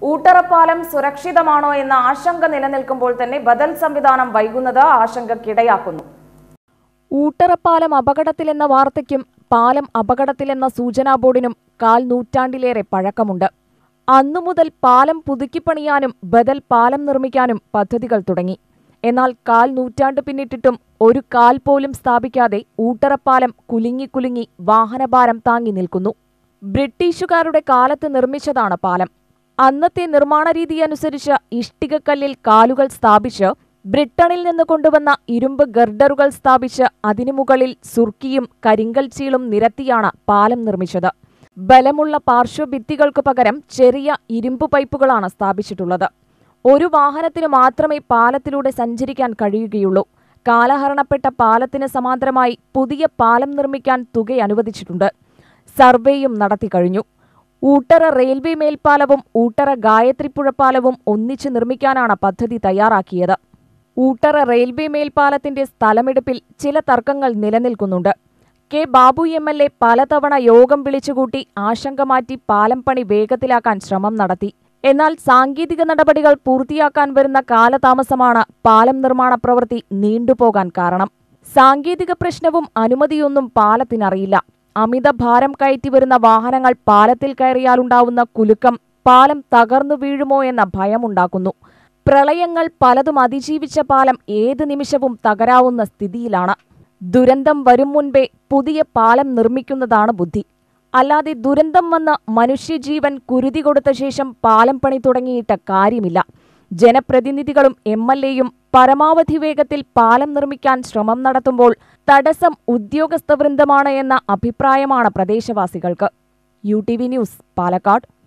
ഊട്ടറപ്പാലം സുരക്ഷിതമാണോ എന്ന ആശങ്ക നിലനിൽക്കുമ്പോൾ തന്നെ ബദൽ സംവിധാനം വൈകുന്നത് ആശങ്കക്കിടയാക്കുന്നു ഊട്ടറപ്പാലം അപകടത്തിലെന്ന വാർത്തയ്ക്കും പാലം അപകടത്തിലെന്ന സൂചനാ ബോർഡിനും കാൽ നൂറ്റാണ്ടിലേറെ പഴക്കമുണ്ട് അന്നു മുതൽ പാലം പുതുക്കിപ്പണിയാനും ബദൽ പാലം നിർമ്മിക്കാനും പദ്ധതികൾ തുടങ്ങി എന്നാൽ കാൽ നൂറ്റാണ്ട് പിന്നിട്ടിട്ടും ഒരു കാൽ പോലും സ്ഥാപിക്കാതെ ഊട്ടറപ്പാലം കുലുങ്ങി കുലുങ്ങി വാഹനഭാരം താങ്ങി നിൽക്കുന്നു ബ്രിട്ടീഷുകാരുടെ കാലത്ത് നിർമ്മിച്ചതാണ് പാലം അന്നത്തെ നിർമ്മാണ രീതി അനുസരിച്ച് ഇഷ്ടികക്കല്ലിൽ കാലുകൾ സ്ഥാപിച്ച് ബ്രിട്ടണിൽ നിന്ന് കൊണ്ടുവന്ന ഇരുമ്പ് ഗർഡറുകൾ സ്ഥാപിച്ച് അതിനു മുകളിൽ സുർക്കിയും കരിങ്കൽ ചീളും നിരത്തിയാണ് പാലം നിർമ്മിച്ചത് ബലമുള്ള പാർശ്വഭിത്തികൾക്ക് പകരം ചെറിയ ഇരുമ്പ് പൈപ്പുകളാണ് സ്ഥാപിച്ചിട്ടുള്ളത് ഒരു വാഹനത്തിന് മാത്രമേ പാലത്തിലൂടെ സഞ്ചരിക്കാൻ കഴിയുകയുള്ളൂ കാലഹരണപ്പെട്ട പാലത്തിന് സമാന്തരമായി പുതിയ പാലം നിർമ്മിക്കാൻ തുക അനുവദിച്ചിട്ടുണ്ട് സർവേയും നടത്തിക്കഴിഞ്ഞു ഊട്ടറ റെയിൽവേ മേൽപ്പാലവും ഊട്ടറ ഗായത്രിപ്പുഴ പാലവും ഒന്നിച്ച് നിർമ്മിക്കാനാണ് പദ്ധതി തയ്യാറാക്കിയത് ഊട്ടറ റെയിൽവേ മേൽപ്പാലത്തിന്റെ സ്ഥലമെടുപ്പിൽ ചില തർക്കങ്ങൾ നിലനിൽക്കുന്നുണ്ട് K Babu M L A പലതവണ യോഗം വിളിച്ചുകൂട്ടി ആശങ്ക മാറ്റി പാലം പണി വേഗത്തിലാക്കാൻ ശ്രമം നടത്തി എന്നാൽ സാങ്കേതിക നടപടികൾ പൂർത്തിയാക്കാൻ വരുന്ന കാലതാമസമാണ് പാലം നിർമ്മാണ പ്രവൃത്തി നീണ്ടുപോകാൻ കാരണം സാങ്കേതിക പ്രശ്നവും അനുമതിയൊന്നും പാലത്തിനറിയില്ല അമിത ഭാരം കയറ്റി വരുന്ന വാഹനങ്ങൾ പാലത്തിൽ കയറിയാലുണ്ടാവുന്ന കുലുക്കം പാലം തകർന്നു വീഴുമോ എന്ന ഭയമുണ്ടാക്കുന്നു പ്രളയങ്ങൾ പലതും അതിജീവിച്ച പാലം ഏത് നിമിഷവും തകരാവുന്ന സ്ഥിതിയിലാണ് ദുരന്തം വരും മുൻപേ പുതിയ പാലം നിർമ്മിക്കുന്നതാണ് ബുദ്ധി അല്ലാതെ ദുരന്തം വന്ന് മനുഷ്യജീവൻ കുരുതി കൊടുത്ത ശേഷം പാലം പണി തുടങ്ങിയിട്ട് കാര്യമില്ല ജനപ്രതിനിധികളും എം എൽ എയും പരമാവധി വേഗത്തിൽ പാലം നിർമ്മിക്കാൻ ശ്രമം നടത്തുമ്പോൾ തടസ്സം ഉദ്യോഗസ്ഥവൃന്ദമാണ് എന്ന അഭിപ്രായമാണ് പ്രദേശവാസികൾക്ക് U T V news Palakkad